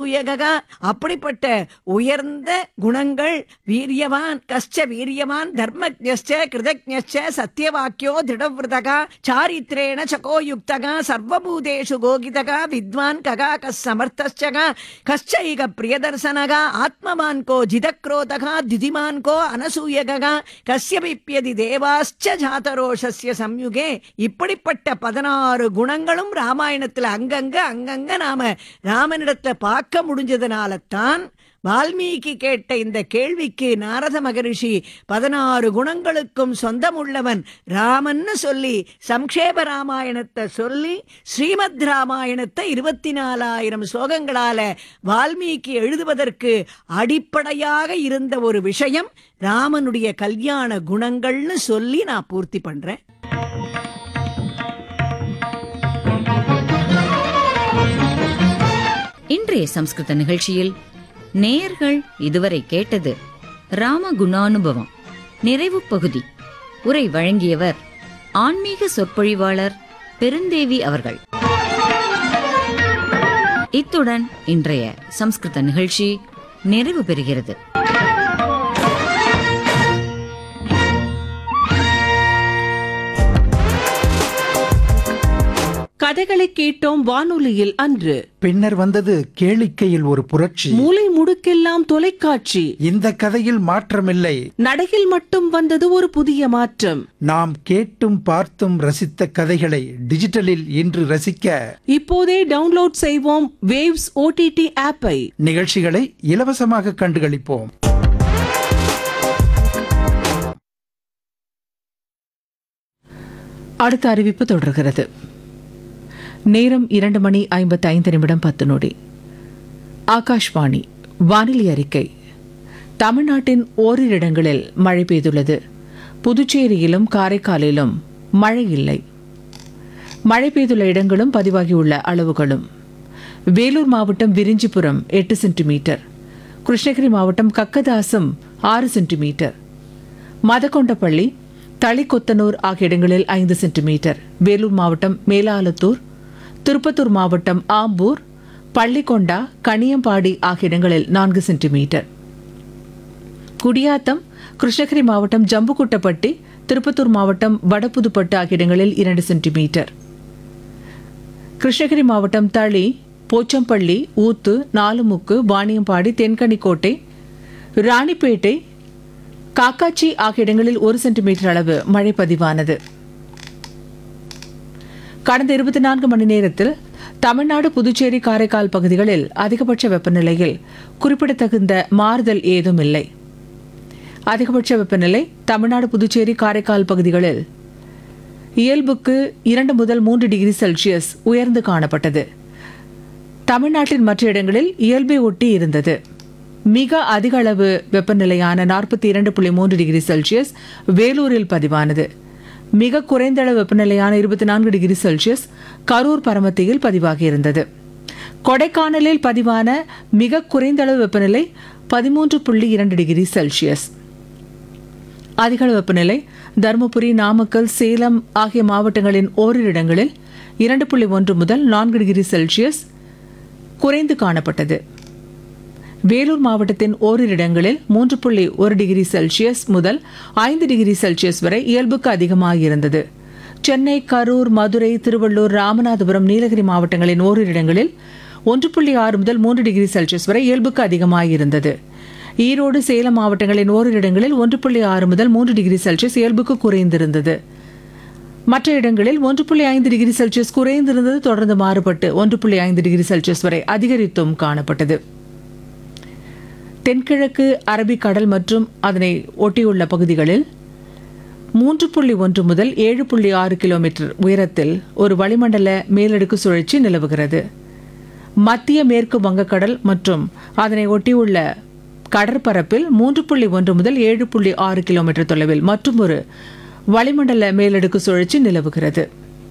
அனசூயகா அப்படிப்பட்ட உயர்ந்த குணங்கள் வீரியவான் கஷ்ட வீரியவான் தர்மஜ்ஞஸ்ச கிருதஜ்ஞஸ்ச சத்தியவாக்கியோ திருடவிரதகா சாரித்ரேண சகோயுக்தகா சர்வபூதேஷு கோகிதகா வித்வான் ககா கஸ் சமர்த்தஸ்சகா கஷ்சைக பிரியதர்சனகா ஆத்மவான் கோ ஜிதக்ரோதகா திதிமான் கோ அனசூயகா கஸ்ய பிப்பியதி தேவாஸ்ச ஜாதரோஷஸ்ய சம்யுகே இப்படிப்பட்ட பதினாறு குணங்களும் ராமாயணத்துல அங்கங்க அங்கங்க நாம ராமனிடத்துல பார்க்க முடிஞ்சதுனால தான் வால்மீகி கேட்ட இந்த கேள்விக்கு நாரத மகரிஷி பதினாறு குணங்களுக்கும் சொந்தமுள்ளவன் ராமன்னு சொல்லி சம்க்ஷேப ராமாயணத்தை சொல்லி ஸ்ரீமத் ராமாயணத்தை இருபத்தி நாலாயிரம் ஸ்லோகங்களால வால்மீகி எழுதுவதற்கு அடிப்படையாக இருந்த ஒரு விஷயம் ராமனுடைய கல்யாண குணங்கள்னு சொல்லி நான் பூர்த்தி பண்றேன் இன்றைய சம்ஸ்கிருத நிகழ்ச்சியில் நேயர்கள் இதுவரை கேட்டது ராம குணானுபவம் நிறைவு பகுதி உரை வழங்கியவர் ஆன்மீக சொற்பொழிவாளர் பெருந்தேவி அவர்கள் இத்துடன் இன்றைய சம்ஸ்கிருத நிகழ்ச்சி நிறைவு பெறுகிறது கதைகளை கேட்டோம் வானொலியில் அன்று பின்னர் வந்தது கேளிக்கையில் ஒரு புரட்சி மூலை முடுக்கெல்லாம் தொலைக்காட்சி இந்த கதையில் மாற்றமில்லை நடையில் மட்டும் வந்தது ஒரு புதிய மாற்றம் நாம் கேட்டும் பார்த்தும் ரசித்த கதைகளை டிஜிட்டலில் இன்று ரசிக்க இப்போதே டவுன்லோட் செய்வோம் வேவ்ஸ் ஓடிடி ஆப்பை நிகழ்ச்சிகளை இலவசமாக கண்டுகளிப்போம் அடுத்த அறிவிப்பு தொடர்கிறது நேரம் இரண்டு மணி ஐம்பத்தி ஐந்து நிமிடம் பத்து நொடி ஆகாஷ்வாணி வானிலை அறிக்கை தமிழ்நாட்டின் ஓரிரு இடங்களில் மழை பெய்துள்ளது புதுச்சேரியிலும் காரைக்காலிலும் மழை இல்லை மழை பெய்துள்ள இடங்களும் பதிவாகியுள்ள அளவுகளும் வேலூர் மாவட்டம் விரிஞ்சிபுரம் எட்டு சென்டிமீட்டர் கிருஷ்ணகிரி மாவட்டம் கக்கதாசம் ஆறு சென்டிமீட்டர் மதக்கொண்டப்பள்ளி தளிக்கொத்தனூர் ஆகிய இடங்களில் ஐந்து சென்டிமீட்டர் வேலூர் மாவட்டம் மேலாலத்தூர் திருப்பத்தூர் மாவட்டம் ஆம்பூர் பள்ளிக்கொண்டா கனியம்பாடி ஆகிய இடங்களில் நான்கு சென்டிமீட்டர் குடியாத்தம் கிருஷ்ணகிரி மாவட்டம் ஜம்புக்குட்டப்பட்டி திருப்பத்தூர் மாவட்டம் வடபுதுப்பட்டு ஆகிய இடங்களில் இரண்டு சென்டிமீட்டர் கிருஷ்ணகிரி மாவட்டம் தளி போச்சம்பள்ளி ஊத்து நாலுமுக்கு வாணியம்பாடி தென்கனிக்கோட்டை ராணிப்பேட்டை காக்காச்சி ஆகிய இடங்களில் ஒரு சென்டிமீட்டர் அளவு மழை பதிவானது கடந்த இருபத்தி நான்கு மணி நேரத்தில் தமிழ்நாடு புதுச்சேரி காரைக்கால் பகுதிகளில் அதிகபட்ச வெப்பநிலையில் குறிப்பிடத்தகுந்த மாறுதல் ஏதும் இல்லை அதிகபட்ச வெப்பநிலை தமிழ்நாடு புதுச்சேரி காரைக்கால் பகுதிகளில் இயல்புக்கு இரண்டு முதல் மூன்று டிகிரி செல்சியஸ் உயர்ந்து காணப்பட்டது தமிழ்நாட்டின் மற்ற இடங்களில் இயல்பை ஒட்டி இருந்தது மிக அதிக அளவு வெப்பநிலையான நாற்பத்தி இரண்டு புள்ளி மூன்று டிகிரி செல்சியஸ் வேலூரில் பதிவானது மிக குறைந்த அளவு வெப்பநிலையான இருபத்தி நான்கு டிகிரி செல்சியஸ் கரூர் பரமத்தியில் பதிவாகியிருந்தது கொடைக்கானலில் பதிவான மிக குறைந்த அளவு வெப்பநிலை பதிமூன்று புள்ளி இரண்டு டிகிரி செல்சியஸ் அதிக அளவு வெப்பநிலை தருமபுரி நாமக்கல் சேலம் ஆகிய மாவட்டங்களின் ஓரிரு இடங்களில் இரண்டு புள்ளி ஒன்று முதல் நான்கு டிகிரி செல்சியஸ் குறைந்து காணப்பட்டது வேலூர் மாவட்டத்தின் ஓரிரு இடங்களில் மூன்று புள்ளி ஒரு டிகிரி செல்சியஸ் முதல் ஐந்து டிகிரி செல்சியஸ் வரை இயல்புக்கு அதிகமாக இருந்தது சென்னை கரூர் மதுரை திருவள்ளூர் ராமநாதபுரம் நீலகிரி மாவட்டங்களின் ஓரிரு இடங்களில் ஒன்று புள்ளி ஆறு முதல் மூன்று டிகிரி செல்சியஸ் வரை இயல்புக்கு அதிகமாக இருந்தது ஈரோடு சேலம் மாவட்டங்களின் ஓரிரு இடங்களில் ஒன்று புள்ளி ஆறு முதல் மூன்று டிகிரி செல்சியஸ் இயல்புக்கு குறைந்திருந்தது மற்ற இடங்களில் ஒன்று புள்ளி ஐந்து டிகிரி செல்சியஸ் குறைந்திருந்தது தொடர்ந்து மாறுபட்டு ஒன்று புள்ளி ஐந்து டிகிரி செல்சியஸ் வரை அதிகரித்தும் காணப்பட்டது தென்கிழக்கு அரபிக்கடல் மற்றும் அதனை ஒட்டியுள்ள பகுதிகளில் மூன்று புள்ளி ஒன்று முதல் ஏழு புள்ளி ஆறு கிலோமீட்டர் உயரத்தில் ஒரு வளிமண்டல மேலடுக்கு சுழற்சி நிலவுகிறது மத்திய மேற்கு வங்கக்கடல் மற்றும் அதனை ஒட்டியுள்ள கடற்பரப்பில் மூன்று புள்ளி ஒன்று முதல் ஏழு புள்ளி ஆறு கிலோமீட்டர் தொலைவில் மற்றும் ஒரு வளிமண்டல மேலடுக்கு சுழற்சி நிலவுகிறது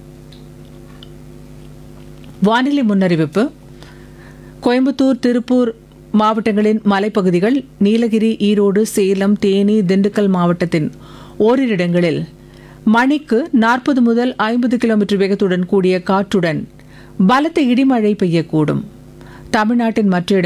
வானிலை முன்னறிவிப்பு கோயம்புத்தூர் திருப்பூர் மாவட்டங்களின் மலைப்பகுதிகள் நீலகிரி ஈரோடு சேலம் தேனி திண்டுக்கல் மாவட்டத்தின் ஓரிரு இடங்களில் மணிக்கு நாற்பது முதல் ஐம்பது கிலோமீட்டர் வேகத்துடன் கூடிய காற்றுடன் பலத்த இடிமழை பெய்யக்கூடும் தமிழ்நாட்டின் மற்ற இடங்களில்